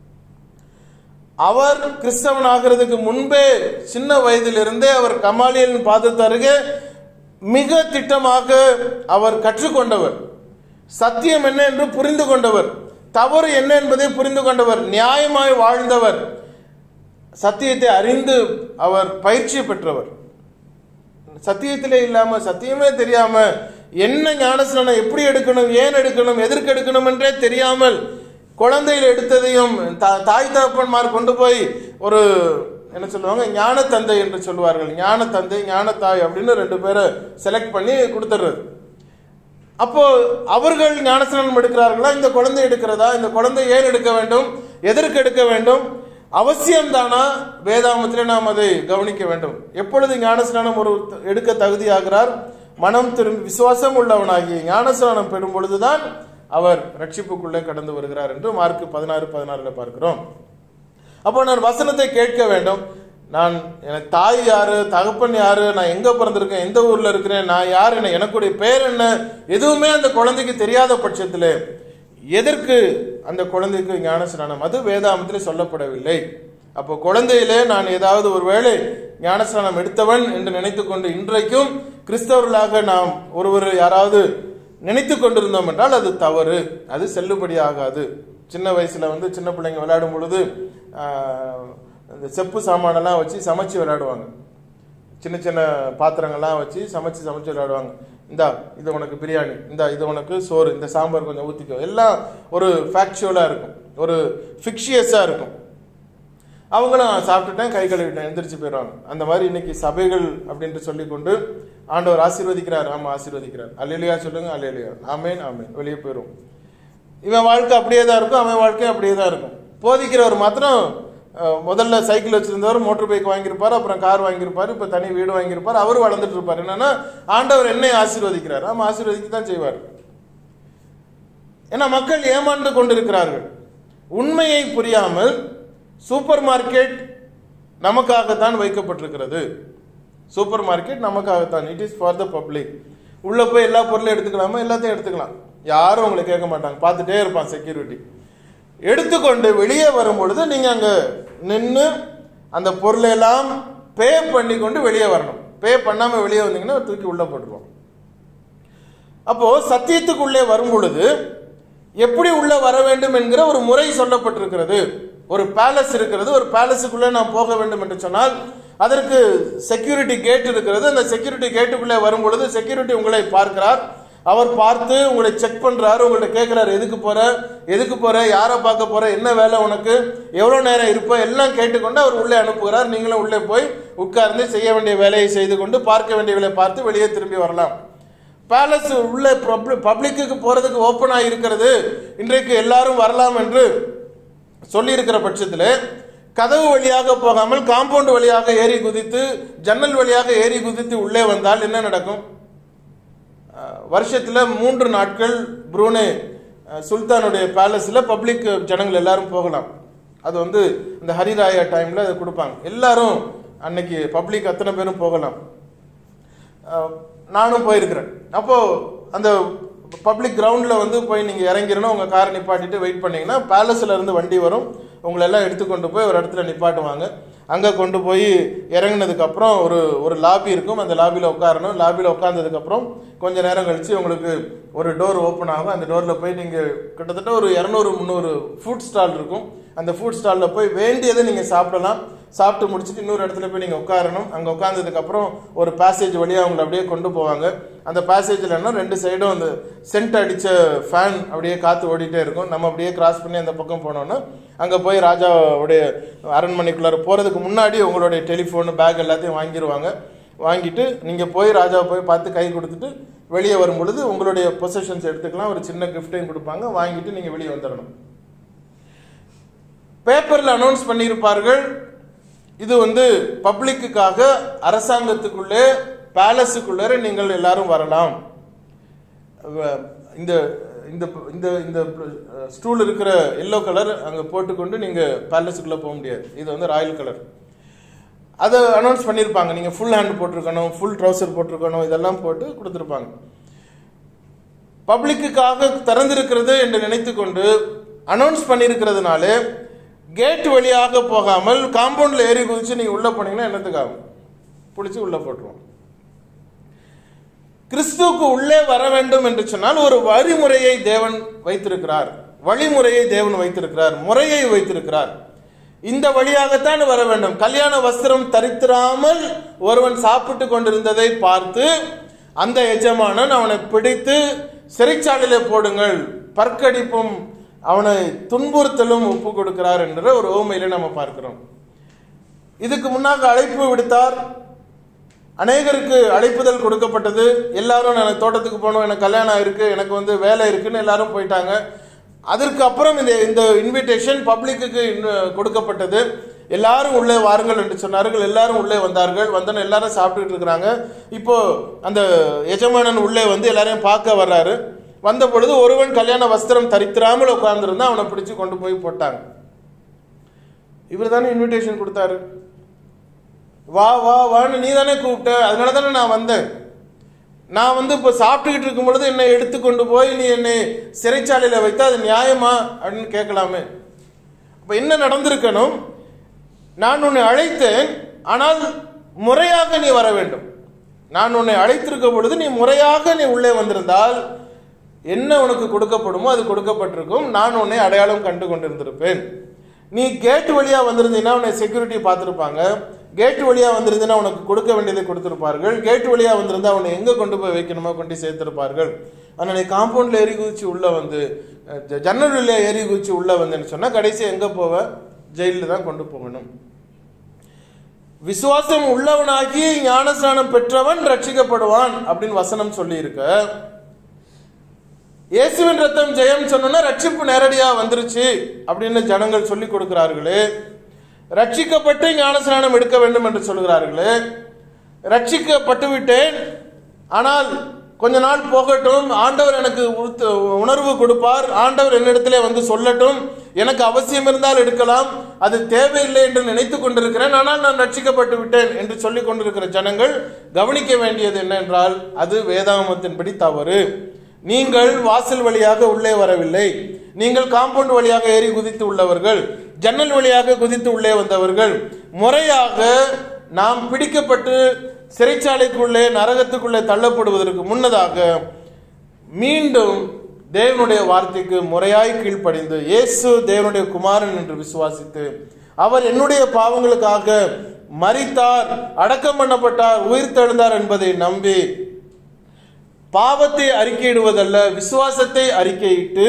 அவர் கிறிஸ்தவன் ஆகிறதுக்கு முன்பே சின்ன வயதிலிருந்தே அவர் கமாலியலின் பாதத்து அருகே மிக திட்டமாக அவர் கற்றுக்கொண்டவர் சத்தியம் என்ன என்று புரிந்து கொண்டவர் தவறு என்ன என்பதை புரிந்து கொண்டவர் நியாயமாய் வாழ்ந்தவர் சத்தியத்தை அறிந்து அவர் பயிற்சி பெற்றவர் சத்தியத்திலே இல்லாம சத்தியமே தெரியாம என்ன ஞானஸ்நானம் எப்படி எடுக்கணும் ஏன் எடுக்கணும் எதற்கு எடுக்கணும் என்றே தெரியாமல் குழந்தையில் எடுத்ததையும் தா- தாய் தகப்பன்மார் கொண்டு போய் ஒரு என்ன சொல்லுவாங்க ஞான தந்தை என்று சொல்லுவார்கள் ஞான தந்தை ஞான தாய் அப்படின்னு ரெண்டு பேரை செலக்ட் பண்ணி கொடுத்துடுறது அப்போ அவர்கள் ஞானஸ்நானம் எடுக்கிறார்களா இந்த குழந்தை எடுக்கிறதா இந்த குழந்தை ஏன் எடுக்க வேண்டும் எதற்கு எடுக்க வேண்டும் அவசியம் தானா வேதாமத்தில் நாம் அதை கவனிக்க வேண்டும் எப்பொழுது ஞானஸ்நானம் ஒரு எடுக்க தகுதியாகிறார் மனம் திரும்பி விசுவாசம் உள்ளவனாகி ஞானஸ்நானம் பெறும் பொழுதுதான் அவர் ரட்சிப்புக்குள்ளே கடந்து வருகிறார் என்று மார்க் பதினாறு பதினாறுல பார்க்கிறோம் அப்போ நான் வசனத்தை கேட்க வேண்டும் நான் எனக்கு தாய் யாரு தகப்பன் யாரு நான் எங்க பிறந்திருக்கேன் எந்த ஊர்ல இருக்கிறேன் நான் யார் என்ன எனக்குடைய பேர் என்ன எதுவுமே அந்த குழந்தைக்கு தெரியாத பட்சத்தில் எதற்கு அந்த குழந்தைக்கு ஞானஸ்நானம் அது வேதாமத்தில் சொல்லப்படவில்லை அப்போ குழந்தையிலே நான் ஏதாவது ஒருவேளை ஞானஸ்நானம் எடுத்தவன் என்று நினைத்துக்கொண்டு இன்றைக்கும் கிறிஸ்தவர்களாக நாம் ஒருவர் யாராவது நினைத்து கொண்டிருந்தோம் என்றால் அது தவறு அது செல்லுபடி ஆகாது சின்ன வயசுல வந்து சின்ன பிள்ளைங்க விளையாடும் பொழுது ஆஹ், இந்த செப்பு சாமானெல்லாம் வச்சு சமைச்சு விளையாடுவாங்க சின்ன சின்ன பாத்திரங்கள்லாம் வச்சு சமைச்சு சமைச்சு விளையாடுவாங்க இந்தா இது உனக்கு பிரியாணி இந்தா இது உனக்கு சோறு இந்த சாம்பார் கொஞ்சம் ஊற்றிக்கோ எல்லாம் ஒரு ஃபேக்சுவலாக இருக்கும் ஒரு ஃபிக்ஷியஸாக இருக்கும் அவங்களும் சாப்பிட்டுட்டேன் கை கழுவிட்டேன் எந்திரிச்சு போயிடுவாங்க அந்த மாதிரி இன்னைக்கு சபைகள் அப்படின்ட்டு சொல்லிக்கொண்டு ஆண்டவர் ஆசீர்வதிக்கிறார் ஆமா ஆசீர்வதிக்கிறார் அல்லேலியா சொல்லுங்க அல்லேலியா ஆமேன் ஆமேன் வெளியே போயிடும் இவன் வாழ்க்கை அப்படியே தான் இருக்கும் அவன் வாழ்க்கை அப்படியே தான் இருக்கும் போதிக்கிறவர் மாத்திரம் அஹ், முதல்ல சைக்கிள் வச்சிருந்தவர் மோட்டர் பைக் வாங்கியிருப்பார் அப்புறம் கார் வாங்கியிருப்பார் இப்போ தனி வீடு வாங்கியிருப்பார் அவர் வளர்ந்துட்டு இருப்பார் என்னன்னா ஆண்டவர் என்னை ஆசீர்வதிக்கிறார் ஆமா ஆசீர்வதிக்க தான் செய்வார் ஏன்னா மக்கள் ஏமாந்து கொண்டிருக்கிறார்கள் உண்மையை புரியாமல் சூப்பர் மார்க்கெட் நமக்காகத்தான் வைக்கப்பட்டிருக்கிறது சூப்பர் மார்க்கெட் நமக்காகத்தான் it is for the public உள்ள போய் எல்லா பொருளும் எடுத்துக்கலாமா எல்லாத்தையும் எடுத்துக்கலாம் யாரும் உங்களை கேட்க மாட்டாங்க பார்த்துட்டே இருப்பான் செக்யூரிட்டி எடுத்துக்கொண்டு வெளியே வரும் பொழுது நீங்க அங்க நின்று அந்த பொருளை எல்லாம் பே பண்ணி கொண்டு வெளியே வரணும் பே பண்ணாம வெளியே வந்தீங்கன்னா தூக்கி உள்ள போட்டுருவோம் அப்போ சத்தியத்துக்குள்ளே வரும் பொழுது எப்படி உள்ள வர வேண்டும் என்கிற ஒரு முறை சொல்லப்பட்டிருக்கிறது ஒரு பேலஸ் இருக்கிறது ஒரு பேலஸுக்குள்ளே நாம் போக வேண்டும் என்று சொன்னால் அதற்கு செக்யூரிட்டி கேட் இருக்கிறது அந்த செக்யூரிட்டி கேட்டுக்குள்ளே வரும் பொழுது செக்யூரிட்டி உங்களை பார்க்கிறார் அவர் பார்த்து உங்களை செக் பண்றாரு உங்கள்ட்ட கேட்கிறாரு எதுக்கு போற எதுக்கு போற யாரை பார்க்க போற என்ன வேலை உனக்கு எவ்வளவு நேரம் இருப்ப எல்லாம் கேட்டுக்கொண்டு அவர் உள்ளே அனுப்புகிறார் நீங்களும் உள்ளே போய் உட்கார்ந்து செய்ய வேண்டிய வேலையை செய்து கொண்டு பார்க்க வேண்டிய வேலையை பார்த்து வெளியே திரும்பி வரலாம் பேலஸ் உள்ள பப்ளிக்கு போறதுக்கு ஓப்பனா இருக்கிறது இன்றைக்கு எல்லாரும் வரலாம் என்று சொல்லி இருக்கிற பட்சத்தில் கதவு வழியாக போகாமல் காம்பவுண்ட் வழியாக ஏறி குதித்து ஜன்னல் வழியாக ஏறி குதித்து உள்ளே வந்தால் என்ன நடக்கும் அஹ், வருஷத்துல மூன்று நாட்கள் புரூனே அஹ், சுல்தானுடைய பேலஸ்ல பப்ளிக் ஜனங்கள் எல்லாரும் போகலாம் அது வந்து இந்த ஹரிராயா டைம்ல அதை கொடுப்பாங்க எல்லாரும் அன்னைக்கு பப்ளிக் அத்தனை பேரும் போகலாம் அஹ், நானும் போயிருக்கிறேன் அப்போ அந்த பப்ளிக் கிரவுண்டில் வந்து போய் நீங்கள் இறங்கிடணும் உங்கள் காரை நிப்பாட்டிட்டு வெயிட் பண்ணீங்கன்னா பேலஸில் இருந்து வண்டி வரும் உங்களை எல்லாம் எடுத்துக்கொண்டு போய் ஒரு இடத்துல நிப்பாட்டுவாங்க அங்கே கொண்டு போய் இறங்குனதுக்கப்புறம் ஒரு ஒரு லாபி இருக்கும் அந்த லாபியில் உட்காரணும் லாபியில் உட்காந்ததுக்கப்புறம் கொஞ்ச நேரம் கழித்து உங்களுக்கு ஒரு டோர் ஓப்பன் ஆகும் அந்த டோரில் போய் நீங்கள் கிட்டத்தட்ட ஒரு இரநூறு முந்நூறு ஃபுட் ஸ்டால் இருக்கும் அந்த ஃபுட் ஸ்டாலில் போய் வேண்டியதை நீங்கள் சாப்பிடலாம் சாப்பிட்டு முடிச்சுட்டு இன்னொரு இடத்துல போய் நீங்கள் உட்காரணும் அங்கே உட்காந்ததுக்கப்புறம் ஒரு பேசேஜ் வழியாக அவங்களை அப்படியே கொண்டு போவாங்க அந்த பேசேஜில் என்ன ரெண்டு சைடும் அந்த சென்ட் அடித்த ஃபேன் அப்படியே காற்று ஓடிட்டே இருக்கும் நம்ம அப்படியே கிராஸ் பண்ணி அந்த பக்கம் போனோன்னா அங்கே போய் ராஜாவுடைய அரண்மனைக்குள்ளார போகிறதுக்கு முன்னாடி உங்களுடைய டெலிஃபோனு பேக் எல்லாத்தையும் வாங்கிடுவாங்க வாங்கிட்டு நீங்கள் போய் ராஜாவை போய் பார்த்து கை கொடுத்துட்டு வெளியே வரும் பொழுது உங்களுடைய பொசஷன்ஸ் எடுத்துக்கலாம் ஒரு சின்ன கிஃப்டையும் கொடுப்பாங்க வாங்கிட்டு நீங்கள் வெளியே வந்துடணும் பேப்பர்ல அனௌன்ஸ் பண்ணியிருப்பார்கள் இது வந்து பப்ளிக்குக்காக அரசாங்கத்துக்குள்ளே பேலஸுக்குள்ளே நீங்கள் எல்லாரும் வரலாம் வ- இந்த இந்த இந்த இந்த ஸ்டூல் இருக்கிற எல்லோ கலர் அங்கே போட்டுக்கொண்டு நீங்கள் பேலஸுக்குள்ளே போக முடியாது இது வந்து ராயல் கலர் அதை அனௌன்ஸ் பண்ணியிருப்பாங்க நீங்கள் ஃபுல் ஹேண்ட் போட்டிருக்கணும் ஃபுல் ட்ரௌசர் போட்டிருக்கணும் இதெல்லாம் போட்டு கொடுத்துருப்பாங்க பப்ளிக்குக்காக திறந்திருக்கிறது என்று நினைத்துக்கொண்டு அனௌன்ஸ் பண்ணியிருக்கிறதுனால கேட் வழியாக போகாமல் காம்பவுண்டில் ஏறி குதிச்சு நீங்கள் உள்ளே போனீங்கன்னா என்னத்துக்காகும் பிடிச்சி உள்ளே போட்டுருவோம் கிறிஸ்துவுக்கு உள்ளே வர வேண்டும் என்று சொன்னால் ஒரு வழிமுறையை தேவன் வைத்திருக்கிறார் வழிமுறையை தேவன் வைத்திருக்கிறார் முறையை வைத்திருக்கிறார் இந்த வழியாகத்தான் வர வேண்டும் கல்யாண வஸ்திரம் தரித்திராமல் ஒருவன் சாப்பிட்டு கொண்டிருந்ததை பார்த்து அந்த எஜமானன் அவனை பிடித்து சிறைச்சாலையில போடுங்கள் பற்கடிப்பும் அவனை துன்புறுத்தலும் ஒப்பு கொடுக்கிறார் என்ற ஒரு ஓமையில நம்ம பார்க்கிறோம் இதுக்கு முன்னாக அழைப்பு விடுத்தார் அநேகருக்கு அழைப்புதல் கொடுக்கப்பட்டது எல்லாரும் நான் தோட்டத்துக்கு போகணும் எனக்கு கல்யாணம் இருக்கு எனக்கு வந்து வேலை இருக்குன்னு எல்லாரும் போயிட்டாங்க அதற்கு அப்புறம் இந்த இந்த இன்விடேஷன் பப்ளிக்கு கொடுக்கப்பட்டது எல்லாரும் உள்ளே வாருங்கள் என்று சொன்னார்கள் எல்லாரும் உள்ளே வந்தார்கள் வந்தோன்னு எல்லாரும் சாப்பிட்டுட்டு இருக்கிறாங்க இப்போ அந்த எஜமானன் உள்ளே வந்து எல்லாரையும் பார்க்க வர்றாரு வந்த பொழுது ஒருவன் கல்யாண வஸ்திரம் தரித்திராமல் உட்கார்ந்திருந்தா அவனை பிடிச்சு கொண்டு போய் போட்டாங்க இவர் தானே இன்விடேஷன் கொடுத்தாரு வா வா வான்னு நீ தானே கூப்பிட்ட அதனால தானே நான் வந்தேன் நான் வந்து இப்போ சாப்பிட்டுக்கிட்டு இருக்கும் பொழுது என்னை எடுத்து கொண்டு போய் நீ என்னை சிறைச்சாலையில் வைத்தா அது நியாயமா அப்படின்னு கேட்கலாமே அப்போ என்ன நடந்திருக்கணும் நான் உன்னை அழைத்தேன் ஆனால் முறையாக நீ வர வேண்டும் நான் உன்னை அழைத்திருக்க பொழுது நீ முறையாக நீ உள்ளே வந்திருந்தால் என்ன உனக்கு கொடுக்கப்படுமோ அது கொடுக்கப்பட்டிருக்கும் நான் உன்னை அடையாளம் கண்டு கொண்டிருந்திருப்பேன் நீ கேட் வழியா வந்திருந்தீங்கன்னா உன்னை செக்யூரிட்டி பார்த்துருப்பாங்க கேட் வழியா வந்திருந்தீங்கன்னா உனக்கு கொடுக்க வேண்டியதை கொடுத்திருப்பார்கள் கேட் வழியா வந்திருந்தா உன்னை எங்க கொண்டு போய் வைக்கணுமோ கொண்டு சேர்த்திருப்பார்கள் ஆனால் நீ காம்பவுண்ட்ல ஏறி குதிச்சு உள்ள வந்து அஹ், ஜ- ஜன்னல் வழியா ஏறி குதிச்சு உள்ள வந்தேன்னு சொன்னா கடைசி எங்க போவ ஜெயிலில் தான் கொண்டு போகணும் விசுவாசம் உள்ளவனாகி ஞானஸ்நானம் பெற்றவன் ரட்சிக்கப்படுவான் அப்படின்னு வசனம் சொல்லி இருக்க இயேசுவின் ரத்தம் ஜெயம் சொன்னா ரட்சிப்பு நேரடியா வந்துருச்சு அப்படின்னு ஜனங்கள் சொல்லி கொடுக்கிறார்களே ரட்சிக்கப்பட்டு ஞானஸ்நானம் எடுக்க வேண்டும் என்று சொல்கிறார்களே ரட்சிக்கப்பட்டு விட்டேன் ஆனால் கொஞ்ச நாள் போகட்டும் ஆண்டவர் எனக்கு உறுத்து- உணர்வு கொடுப்பார் ஆண்டவர் என்னிடத்திலே வந்து சொல்லட்டும் எனக்கு அவசியம் இருந்தால் எடுக்கலாம் அது தேவையில்லை என்று நினைத்துக் கொண்டிருக்கிறேன் ஆனால் நான் ரட்சிக்கப்பட்டு விட்டேன் என்று சொல்லிக் கொண்டிருக்கிற ஜனங்கள் கவனிக்க வேண்டியது என்னென்றால் அது வேதாகமத்தின்படி தவறு நீங்கள் வாசல் வழியாக உள்ளே வரவில்லை நீங்கள் காம்பவுண்ட் வழியாக ஏறி குதித்து உள்ளவர்கள் ஜன்னல் வழியாக குதித்து உள்ளே வந்தவர்கள் முறையாக நாம் பிடிக்கப்பட்டு சிறைச்சாலைக்குள்ளே நரகத்துக்குள்ளே தள்ளப்படுவதற்கு முன்னதாக மீண்டும் தேவனுடைய வார்த்தைக்கு முறையாய் கீழ்ப்படிந்து இயேசு தேவனுடைய குமாரன் என்று விசுவாசித்து அவர் என்னுடைய பாவங்களுக்காக மரித்தார் அடக்கம் பண்ணப்பட்டார் உயிர் தெழுந்தார் என்பதை நம்பி பாவத்தை அறிக்கையிடுவதல்ல விசுவாசத்தை அறிக்கையிட்டு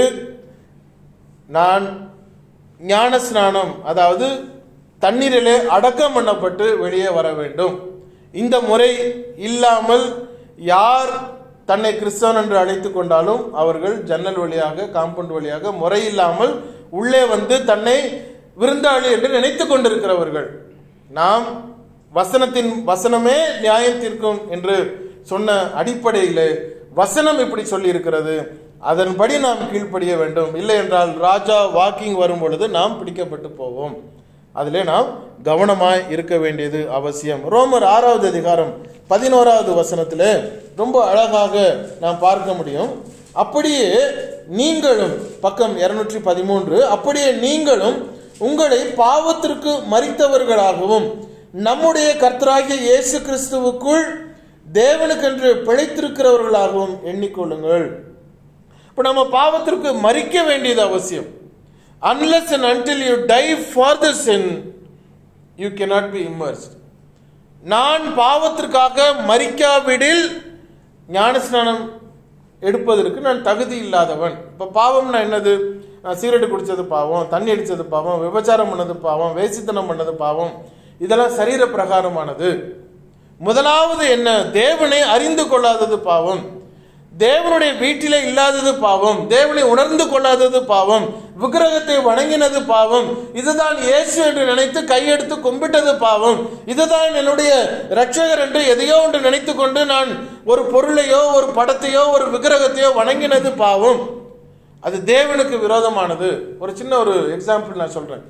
நான் ஞான ஸ்நானம் அதாவது தண்ணீரிலே அடக்கம் பண்ணப்பட்டு வெளியே வர வேண்டும் இந்த முறை இல்லாமல் யார் தன்னை கிறிஸ்தவன் என்று அழைத்து கொண்டாலும் அவர்கள் ஜன்னல் வழியாக காம்பவுண்ட் வழியாக முறை இல்லாமல் உள்ளே வந்து தன்னை விருந்தாளி என்று நினைத்து கொண்டிருக்கிறவர்கள் நாம் வசனத்தின் வசனமே நியாயம் தீர்க்கும் என்று சொன்ன அடிப்படையில் வசனம் இப்படி சொல்லி இருக்கிறது அதன்படி நாம் கீழ்ப்படிய வேண்டும் இல்லை என்றால் ராஜா வாக்கிங் வரும் பொழுது நாம் பிடிக்கப்பட்டு போவோம் அதிலே நாம் கவனமாய் இருக்க வேண்டியது அவசியம் ரோமர் ஆறாவது அதிகாரம் பதினோராவது வசனத்திலே ரொம்ப அழகாக நாம் பார்க்க முடியும் அப்படியே நீங்களும் பக்கம் இருநூற்றி பதிமூன்று அப்படியே நீங்களும் உங்களை பாவத்திற்கு மறித்தவர்களாகவும் நம்முடைய கர்த்தராகிய இயேசு கிறிஸ்துவுக்குள் தேவனுக்கென்று பிழைத்திருக்கிறவர்களாகவும் எண்ணிக்கொள்ளுங்கள் இப்போ நம்ம பாவத்திற்கு மறிக்க வேண்டியது அவசியம் unless and until you die for the sin you cannot be immersed நான் பாவத்திற்காக மறிக்காவிடில் ஞானஸ்நானம் எடுப்பதற்கு நான் தகுதி இல்லாதவன் இப்போ பாவம்னா என்னது நான் சிகரெட் குடிச்சது பாவம் தண்ணி அடிச்சது பாவம் விபச்சாரம் பண்ணது பாவம் வேசித்தனம் பண்ணது பாவம் இதெல்லாம் சரீர பிரகாரமானது முதலாவது என்ன தேவனை அறிந்து கொள்ளாதது பாவம் தேவனுடைய வீட்டிலே இல்லாதது பாவம் தேவனை உணர்ந்து கொள்ளாதது பாவம் விக்கிரகத்தை வணங்கினது பாவம் இதுதான் இயேசு என்று நினைத்து கையெடுத்து கும்பிட்டது பாவம் இதுதான் என்னுடைய இரட்சகர் என்று எதையோ ஒன்று நினைத்து கொண்டு நான் ஒரு பொருளையோ ஒரு படத்தையோ ஒரு விக்கிரகத்தையோ வணங்கினது பாவம் அது தேவனுக்கு விரோதமானது ஒரு சின்ன ஒரு எக்ஸாம்பிள் நான் சொல்றேன்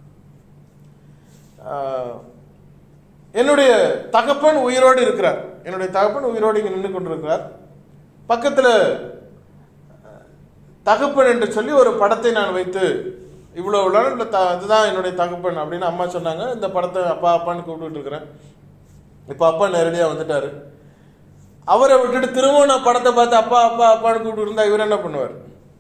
ஆஹ், என்னுடைய தகப்பன் உயிரோடு இருக்கிறார் என்னுடைய தகப்பன் உயிரோடு இங்கே நின்று கொண்டிருக்கிறார் பக்கத்தில் தகப்பன் என்று சொல்லி ஒரு படத்தை நான் வைத்து இவ்வளோ இந்த த இதுதான் என்னுடைய தகப்பன் அப்படின்னு அம்மா சொன்னாங்க இந்த படத்தை அப்பா அப்பான்னு கூப்பிட்டுட்டு இருக்கிறேன் இப்போ அப்பா நேரடியாக வந்துட்டாரு அவரை விட்டுட்டு திரும்ப நான் படத்தை பார்த்து அப்பா அப்பா அப்பான்னு கூப்பிட்டு இருந்தா இவர் என்ன பண்ணுவார்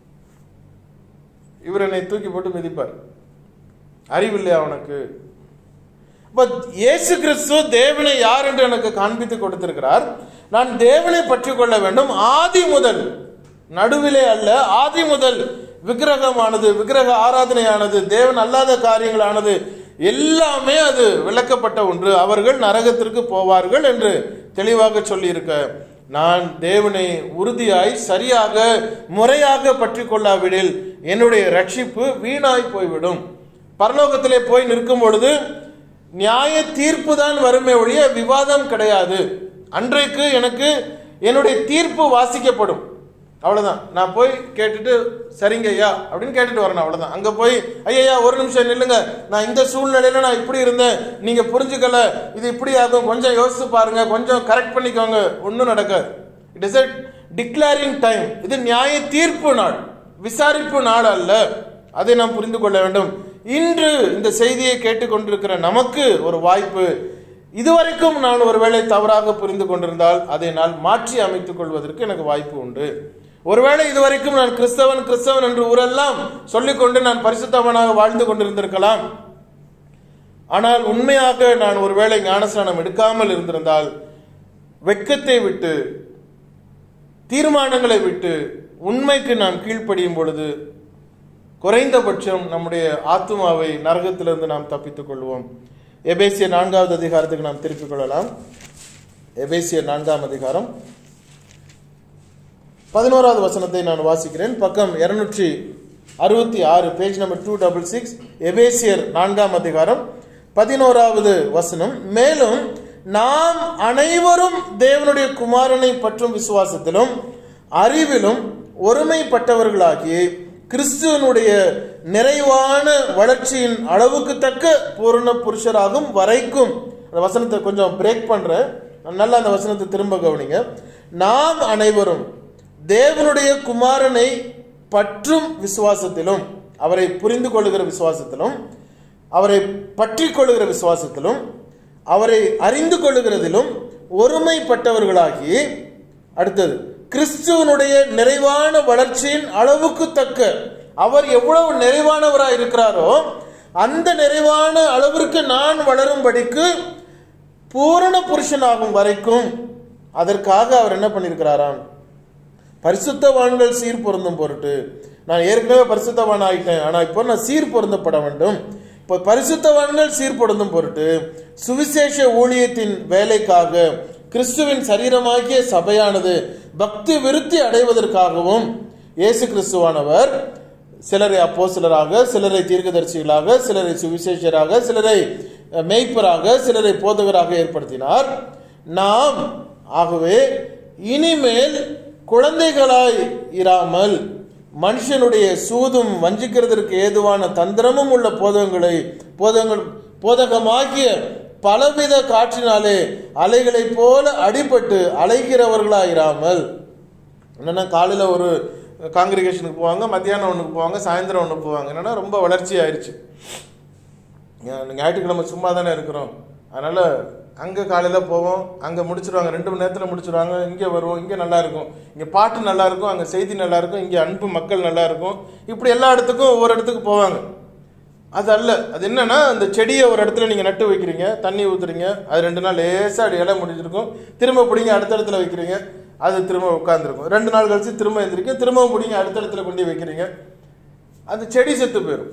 இவர் என்னை தூக்கி போட்டு மிதிப்பார் அறிவில்லையா அவனுக்கு பட் இயேசு கிறிஸ்து தேவனை யார் என்று எனக்கு காண்பித்து கொடுத்திருக்கிறார் நான் தேவனை பற்றி கொள்ள வேண்டும் ஆதி முதல் நடுவிலே அல்ல ஆதி முதல் விக்கிரகமானது விக்கிரக ஆராதனையானது தேவன் அல்லாத காரியங்களானது எல்லாமே அது விளக்கப்பட்ட ஒன்று அவர்கள் நரகத்திற்கு போவார்கள் என்று தெளிவாக சொல்லியிருக்க நான் தேவனை உறுதியாய் சரியாக முறையாக பற்றி கொள்ளாவிடில் என்னுடைய ரட்சிப்பு வீணாய் போய்விடும் பரலோகத்திலே போய் நிற்கும் பொழுது நியாய தீர்ப்பு தான் வருமே ஒழிய விவாதம் கிடையாது அன்றைக்கு எனக்கு என்னுடைய தீர்ப்பு வாசிக்கப்படும் அவ்வளவுதான் நான் போய் கேட்டுட்டு சரிங்க ஐயா அப்படின்னு கேட்டுட்டு வரணும் அவ்வளவுதான் அங்க போய் ஐயா ஒரு நிமிஷம் நில்லுங்க நான் இந்த சூழ்நிலையில நான் இப்படி இருந்தேன் நீங்க புரிஞ்சுக்கல இது இப்படி ஆகும் கொஞ்சம் யோசிச்சு பாருங்க கொஞ்சம் கரெக்ட் பண்ணிக்கோங்க ஒன்றும் நடக்காது it is a declaring time இது நியாய தீர்ப்பு நாள் விசாரிப்பு நாள் அல்ல அதை நாம் புரிந்து கொள்ள வேண்டும் இன்று இந்த செய்தியை கேட்டுக்கொண்டிருக்கிற நமக்கு ஒரு வாய்ப்பு இதுவரைக்கும் நான் ஒருவேளை தவறாக புரிந்து கொண்டிருந்தால் அதை நான் மாற்றி அமைத்துக் கொள்வதற்கு எனக்கு வாய்ப்பு உண்டு ஒருவேளை இதுவரைக்கும் நான் கிறிஸ்தவன் கிறிஸ்தவன் என்று ஊரெல்லாம் சொல்லிக்கொண்டு நான் பரிசுத்தவனாக வாழ்ந்து கொண்டிருந்திருக்கலாம் ஆனால் உண்மையாக நான் ஒருவேளை ஞானஸ்நானம் எடுக்காமல் இருந்திருந்தால் வெட்கத்தை விட்டு தீர்மானங்களை விட்டு உண்மைக்கு நாம் கீழ்ப்படியும் பொழுது குறைந்தபட்சம் நம்முடைய ஆத்மாவை நரகத்திலிருந்து நாம் தப்பித்துக் கொள்வோம் எபேசிய நான்காவது அதிகாரத்துக்கு நாம் திருப்பிக் கொள்ளலாம் எபேசிய நான்காம் அதிகாரம் பதினோராவது வசனத்தை நான் வாசிக்கிறேன் பக்கம் இருநூற்றி அறுபத்தி ஆறு page number two double six எபேசியர் நான்காம் அதிகாரம் பதினோராவது வசனம் மேலும் நாம் அனைவரும் தேவனுடைய குமாரனை பற்றும் விசுவாசத்திலும் அறிவிலும் ஒருமைப்பட்டவர்களாகி கிறிஸ்துவனுடைய நிறைவான வளர்ச்சியின் அளவுக்கு தக்க பூரண புருஷராகும் வரைக்கும் அந்த வசனத்தை கொஞ்சம் பிரேக் பண்றேன் நல்லா அந்த வசனத்தை திரும்ப கவனிங்க நாம் அனைவரும் தேவனுடைய குமாரனை பற்றும் விசுவாசத்திலும் அவரை புரிந்து கொள்ளுகிற விசுவாசத்திலும் அவரை பற்றி கொள்ளுகிற விசுவாசத்திலும் அவரை அறிந்து கொள்ளுகிறதிலும் ஒருமைப்பட்டவர்களாகி அடுத்தது கிறிஸ்துவனுடைய நிறைவான வளர்ச்சியின் அளவுக்கு தக்க அவர் எவ்வளவு நிறைவானவராய் இருக்கிறாரோ அந்த நிறைவான அளவிற்கு நான் வளரும்படிக்கு பூரண புருஷனாகும் வரைக்கும் அதற்காக அவர் என்ன பண்ணியிருக்கிறாராம் பரிசுத்தவான்கள் சீர் பொருந்தும் பொருட்டு நான் ஏற்கனவே பரிசுத்தவான் ஆயிட்டேன் ஆனா இப்போ நான் சீர் பொருந்தப்பட வேண்டும் இப்போ பரிசுத்தவான்கள் சீர் பொருந்தும் பொருட்டு சுவிசேஷ ஊழியத்தின் வேலைக்காக கிறிஸ்துவின் சரீரமாகிய சபையானது பக்தி விருத்தி அடைவதற்காகவும் இயேசு கிறிஸ்துவானவர் சிலரை அப்போ சிலராக சிலரை தீர்க்கதரிசிகளாக சிலரை சுவிசேஷராக சிலரை மெய்ப்பராக சிலரை போதகராக ஏற்படுத்தினார் நாம் ஆகவே இனிமேல் குழந்தைகளாய் இராமல் மனுஷனுடைய சூதும் வஞ்சிக்கிறதற்கு ஏதுவான தந்திரமும் உள்ள போதகங்களை போதகங்கள் போதகமாகிய பலவித காற்றினாலே அலைகளைப் போல அடிபட்டு அலைகிறவர்களாயிராமல் என்னன்னா காலையில் ஒரு காங்கிரிகேஷனுக்கு போவாங்க மத்தியானம் ஒன்றுக்கு போவாங்க சாயந்தரம் ஒன்று போவாங்க என்னன்னா ரொம்ப வளர்ச்சி ஆயிடுச்சு ஞாயிற்றுக்கிழமை சும்மா தானே இருக்கிறோம் அதனால அங்கே காலையில் போவோம் அங்கே முடிச்சிருவாங்க ரெண்டு மணி நேரத்தில் முடிச்சிருவாங்க இங்கே வருவோம் இங்கே நல்லா இருக்கும் இங்கே பாட்டு நல்லா இருக்கும் அங்கே செய்தி நல்லா இருக்கும் இங்கே அன்பு மக்கள் நல்லா இருக்கும் இப்படி எல்லா இடத்துக்கும் ஒவ்வொரு இடத்துக்கு போவாங்க அது அல்ல அது என்னன்னா அந்த செடியை ஒரு இடத்துல நீங்கள் நட்டு வைக்கிறீங்க தண்ணி ஊற்றுறீங்க அது ரெண்டு நாள் லேசாக அது இலை முடிஞ்சிருக்கும் திரும்ப பிடிங்க அடுத்த இடத்துல வைக்கிறீங்க அது திரும்ப உட்காந்துருக்கும் ரெண்டு நாள் கழிச்சு திரும்ப எழுந்திரிக்கும் திரும்பவும் பிடிங்க அடுத்த இடத்துல கொண்டு வைக்கிறீங்க அந்த செடி செத்து போயிடும்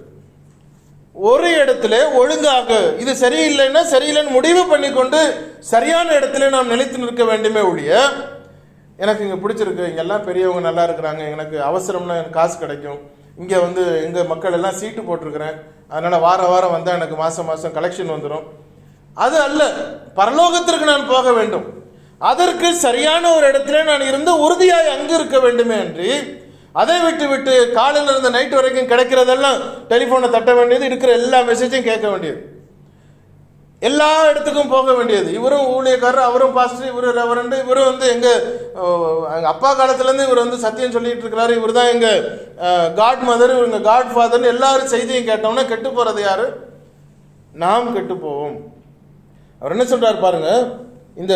ஒரு இடத்துல ஒழுங்காக இது சரியில்லைன்னா சரியில்லைன்னு முடிவு பண்ணிக்கொண்டு சரியான இடத்துல நாம் நிலைத்து நிற்க வேண்டுமே ஒழிய எனக்கு இங்கே பிடிச்சிருக்கு இங்கெல்லாம் பெரியவங்க நல்லா இருக்கிறாங்க எனக்கு அவசரம்னா எனக்கு காசு கிடைக்கும் இங்கே வந்து எங்கள் மக்கள் எல்லாம் சீட்டு போட்டிருக்கிறேன் அதனால் வார வாரம் வந்தால் எனக்கு மாதம் மாதம் கலெக்ஷன் வந்துடும் அது அல்ல பரலோகத்திற்கு நான் போக வேண்டும் அதற்கு சரியான ஒரு இடத்துல நான் இருந்து உறுதியாய் அங்கு இருக்க வேண்டுமே அன்றி அதை விட்டு விட்டு காலையில இருந்து நைட் வரைக்கும் கிடைக்கிறதெல்லாம் டெலிஃபோனை தட்ட வேண்டியது இருக்கிற எல்லா மெசேஜையும் கேட்க வேண்டியது எல்லா இடத்துக்கும் போக வேண்டியது இவரும் ஊழியக்காரர் அவரும் பாஸ்டர் இவரு ரெவரண்டு இவரும் வந்து எங்க அஹ், எங்க அப்பா காலத்துல இருந்து இவர் வந்து சத்தியம் சொல்லிட்டு இருக்கிறாரு இவர் தான் எங்க காட் மதர் இவங்க காட் ஃபாதர்னு எல்லாரும் செய்தியும் கேட்டோம்னா கெட்டு போறது யாரு நாம் கெட்டு போவோம் அவர் என்ன சொல்றாரு பாருங்க இந்த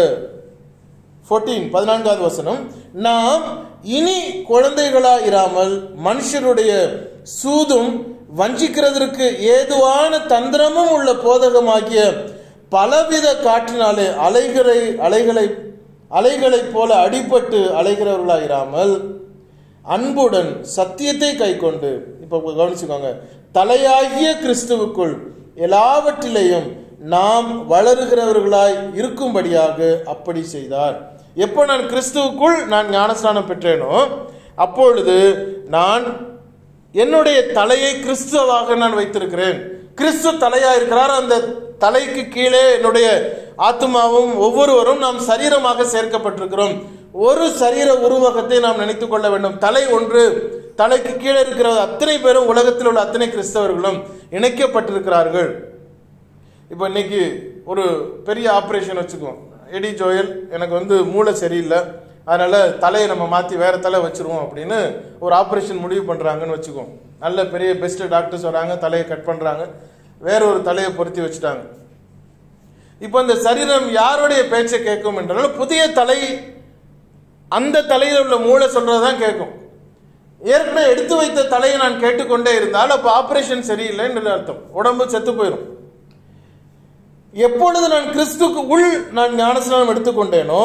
14 பதினான்காவது வசனம் நாம் இனி குழந்தைகளா இராமல் மனுஷருடைய சூதும் வஞ்சிக்கிறதற்கு ஏதுவான தந்திரமும் உள்ள போதகமாகிய பலவித காற்றினாலே அலைகளை அலைகளை அலைகளைப் போல அடிபட்டு அலைகிறவர்களா இராமல் அன்புடன் சத்தியத்தை கைக்கொண்டு இப்போ கவனிச்சுக்கோங்க தலையாகிய கிறிஸ்துவுக்குள் எல்லாவற்றிலேயும் நாம் வளருகிறவர்களாய் இருக்கும்படியாக அப்படி செய்தார் எப்போ நான் கிறிஸ்துவுக்குள் நான் ஞானஸ்நானம் பெற்றேனோ அப்பொழுது நான் என்னுடைய தலையை கிறிஸ்துவாக நான் வைத்திருக்கிறேன் கிறிஸ்து தலையா இருக்கிறார் அந்த தலைக்கு கீழே என்னுடைய ஆத்மாவும் ஒவ்வொருவரும் நாம் சரீரமாக சேர்க்கப்பட்டிருக்கிறோம் ஒரு சரீர உருவகத்தை நாம் நினைத்துக் கொள்ள வேண்டும் தலை ஒன்று தலைக்கு கீழே இருக்கிற அத்தனை பேரும் உலகத்தில் உள்ள அத்தனை கிறிஸ்தவர்களும் இணைக்கப்பட்டிருக்கிறார்கள் இப்போ இன்னைக்கு ஒரு பெரிய ஆப்ரேஷன் வச்சுக்குவோம் எடி ஜோயல் எனக்கு வந்து மூளை சரியில்லை அதனால தலையை நம்ம மாற்றி வேற தலை வச்சிருவோம் அப்படின்னு ஒரு ஆப்ரேஷன் முடிவு பண்ணுறாங்கன்னு வச்சுக்குவோம் நல்ல பெரிய பெஸ்ட் டாக்டர்ஸ் வராங்க தலையை கட் பண்ணுறாங்க வேற ஒரு தலையை பொருத்தி வச்சுட்டாங்க இப்போ இந்த சரீரம் யாருடைய பேச்சை கேட்கும் என்றால் புதிய தலை அந்த தலையில் உள்ள மூளை சொல்றதான் கேட்கும் ஏற்கனவே எடுத்து வைத்த தலையை நான் கேட்டுக்கொண்டே இருந்தால் அப்போ ஆபரேஷன் சரியில்லைன்னு அர்த்தம் உடம்பு செத்து போயிடும் எப்பொழுது நான் கிறிஸ்துக்கு உள் நான் ஞானஸ்நானம் எடுத்துக்கொண்டேனோ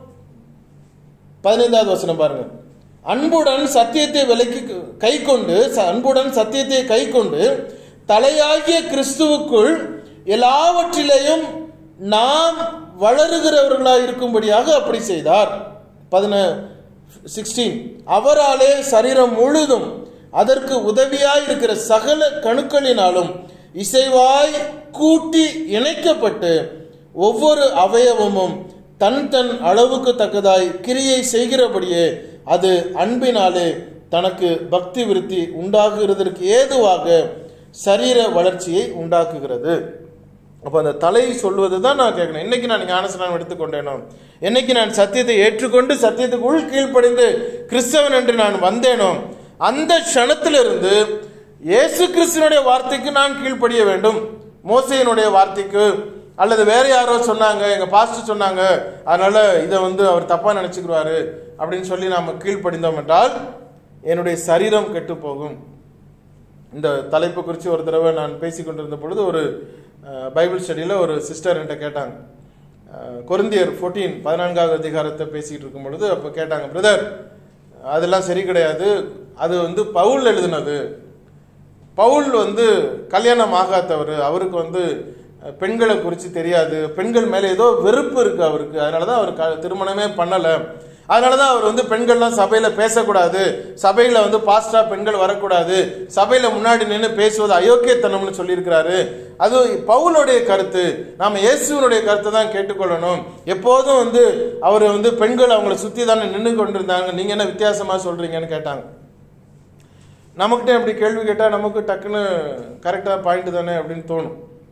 பதினைந்தாவது வசனம் பாருங்க அன்புடன் சத்தியத்தை விலக்கி கை கொண்டு அன்புடன் சத்தியத்தை கை கொண்டு தலையாகிய கிறிஸ்துவுக்குள் எல்லாவற்றிலேயும் நாம் வளருகிறவர்களாக இருக்கும்படியாக அப்படி செய்தார் பதின சிக்ஸ்டீன் அவராலே சரீரம் முழுதும் அதற்கு உதவியாய் இருக்கிற சகல கணுக்களினாலும் இசைவாய் கூட்டி இணைக்கப்பட்டு ஒவ்வொரு அவயவமும் தன் தன் அளவுக்கு தக்கதாய் கிரியை செய்கிறபடியே அது அன்பினாலே தனக்கு பக்தி விருத்தி உண்டாகுகிறதற்கு ஏதுவாக சரீர வளர்ச்சியை உண்டாக்குகிறது அப்போ அந்த தலை சொல்வது தான் நான் கேட்கணும் இன்னைக்கு நான் ஞானஸ்நானம் எடுத்துக்கொண்டேனோ என்னைக்கு நான் சத்தியத்தை ஏற்றுக்கொண்டு சத்தியத்துக்கு உள் கீழ்ப்படிந்து கிறிஸ்தவன் என்று நான் வந்தேனோ அந்த க்ஷணத்திலிருந்து இயேசு கிறிஸ்துவனுடைய வார்த்தைக்கு நான் கீழ்ப்படிய வேண்டும் மோசையினுடைய வார்த்தைக்கு அல்லது வேற யாரோ சொன்னாங்க எங்க பாஸ்டர் சொன்னாங்க அதனால இதை வந்து அவர் தப்பா நினைச்சுக்கிறாரு அப்படின்னு சொல்லி நாம கீழ்ப்படிந்தோம் என்றால் என்னுடைய சரீரம் கெட்டு போகும் இந்த தலைப்பு குறித்து ஒரு தடவை நான் பேசி கொண்டிருந்த பொழுது ஒரு அஹ், பைபிள் ஸ்டடியில் ஒரு சிஸ்டர் என்கிட்ட கேட்டாங்க அஹ், கொரிந்தியர் ஃபோர்டீன் பதினான்காவது அதிகாரத்தை பேசிக்கிட்டு இருக்கும் பொழுது அப்போ கேட்டாங்க பிரதர் அதெல்லாம் சரி கிடையாது அது வந்து பவுல் எழுதுனது பவுல் வந்து கல்யாணம் ஆகாதவர் அவருக்கு வந்து அஹ், பெண்களை குறித்து தெரியாது பெண்கள் மேலே ஏதோ வெறுப்பு இருக்கு அவருக்கு அதனால தான் அவர் க- திருமணமே பண்ணலை அதனால தான் அவர் வந்து பெண்கள்லாம் சபையில் பேசக்கூடாது சபையில் வந்து பாஸ்டா பெண்கள் வரக்கூடாது சபையில் முன்னாடி நின்று பேசுவது அயோக்கியத்தனம்னு சொல்லியிருக்கிறாரு அது பவுலுடைய கருத்து நாம் இயேசுவனுடைய கருத்தை தான் கேட்டுக்கொள்ளணும் எப்போதும் வந்து அவர் வந்து பெண்கள் அவங்கள சுற்றி தானே நின்று கொண்டிருந்தாங்க நீங்கள் என்ன வித்தியாசமாக சொல்கிறீங்கன்னு கேட்டாங்க நமக்கிட்ட அப்படி கேள்வி கேட்டால் நமக்கு டக்குன்னு கரெக்டாக பாயிண்ட் தானே அப்படின்னு தோணும்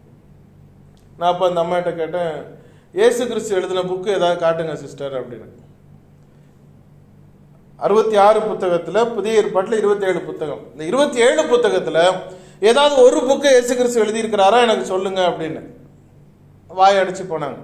நான் அப்போ அந்த அம்மாட்ட கேட்டேன் இயேசு கிறிஸ்து எழுதின புக்கு ஏதாவது காட்டுங்க சிஸ்டர் அப்படின்னு அறுபத்தி ஆறு புத்தகத்தில் புதிய ஏற்பாட்டில் இருபத்தி ஏழு புத்தகம் இந்த இருபத்தி ஏழு புத்தகத்தில் ஏதாவது ஒரு புக்கை இயேசு கிறிஸ்து எழுதியிருக்கிறாரா எனக்கு சொல்லுங்க அப்படின்னு வாய் அடிச்சு போனாங்க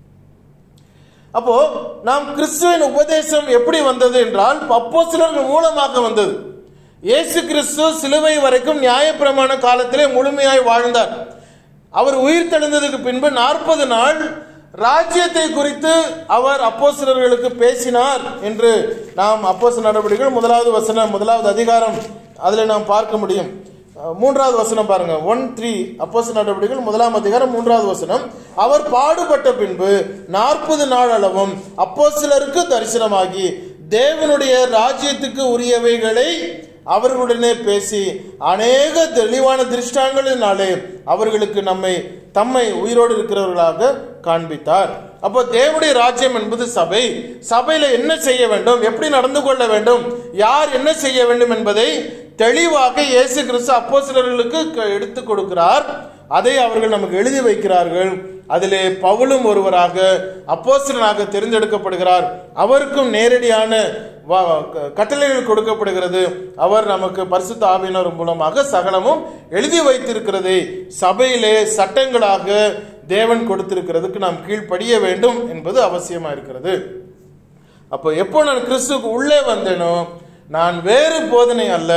அப்போ நாம் கிறிஸ்துவின் உபதேசம் எப்படி வந்தது என்றால் அப்போஸ்தலர்கள் மூலமாக வந்தது இயேசு கிறிஸ்து சிலுவை வரைக்கும் நியாயப்பிரமாண காலத்திலே முழுமையாய் வாழ்ந்தார் அவர் உயிர் தெழுந்ததுக்கு பின்பு நாற்பது நாள் ராஜ்யத்தை குறித்து அவர் அப்போஸ்தலர்களுக்கு பேசினார் என்று நாம் அப்போஸ்தல நடவடிக்கைகள் முதலாவது வசனம் முதலாவது அதிகாரம் அதில் நாம் பார்க்க முடியும் அஹ், மூன்றாவது வசனம் பாருங்க ஒன் த்ரீ அப்போஸ்தல நடவடிக்கைகள் முதலாம் அதிகாரம் மூன்றாவது வசனம் அவர் பாடுபட்ட பின்பு நாற்பது நாள் அளவும் அப்போஸ்தலருக்கு தரிசனமாகி தேவனுடைய ராஜ்யத்துக்கு உரியவைகளை அவர்களுடனே பேசி அநேக தெளிவான திருஷ்டாங்களினாலே அவர்களுக்கு நம்மை தம்மை உயிரோடு இருக்கிறவர்களாக காண்பித்தார் அப்போ தேவனுடைய ராஜ்யம் என்பது சபை சபையில என்ன செய்ய வேண்டும் எப்படி நடந்து கொள்ள வேண்டும் யார் என்ன செய்ய வேண்டும் என்பதை தெளிவாக இயேசு கிறிஸ்து அப்போஸ்தலர்களுக்கு க- எடுத்துக் கொடுக்கிறார் அதை அவர்கள் நமக்கு எழுதி வைக்கிறார்கள் அதிலே பவுலும் ஒருவராக அப்போஸ்தலனாக தெரிந்தெடுக்கப்படுகிறார் அவருக்கும் நேரடியான வா- க- கட்டளைகள் கொடுக்கப்படுகிறது அவர் நமக்கு பரிசுத்த ஆவியினர் மூலமாக சகலமும் எழுதி வைத்திருக்கிறதை சபையிலே சட்டங்களாக தேவன் கொடுத்திருக்கிறதுக்கு நாம் கீழ்ப்படிய வேண்டும் என்பது அவசியமா இருக்கிறது அப்போ எப்போ நான் கிறிஸ்துவுக்கு உள்ளே வந்தேனோ நான் வேறு போதனை அல்ல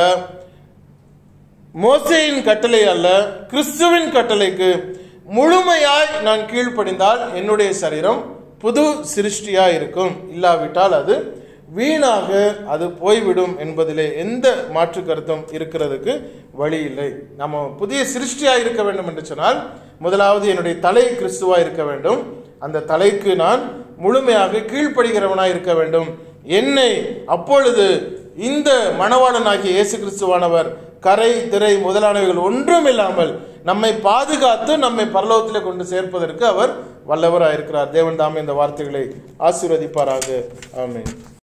மோசேயின் கட்டளை அல்ல கிறிஸ்துவின் கட்டளைக்கு முழுமையாய் நான் கீழ்ப்படிந்தால் என்னுடைய சரீரம் புது சிருஷ்டியா இருக்கும் இல்லாவிட்டால் அது வீணாக அது போய்விடும் என்பதிலே எந்த மாற்று கருத்தும் இருக்கிறதுக்கு வழி இல்லை நம்ம புதிய சிருஷ்டியா இருக்க வேண்டும் என்று சொன்னால் முதலாவது என்னுடைய தலை கிறிஸ்துவா இருக்க வேண்டும் அந்த தலைக்கு நான் முழுமையாக கீழ்ப்படுகிறவனாய் இருக்க வேண்டும் என்னை அப்பொழுது இந்த மணவாளனாகிய இயேசு கிறிஸ்துவானவர் கரை திரை முதலானவைகள் ஒன்றும் இல்லாமல் நம்மை பாதுகாத்து நம்மை பரலோகத்திலே கொண்டு சேர்ப்பதற்கு அவர் வல்லவராயிருக்கிறார் தேவன் தாமே இந்த வார்த்தைகளை ஆசீர்வதிப்பாராக ஆமென்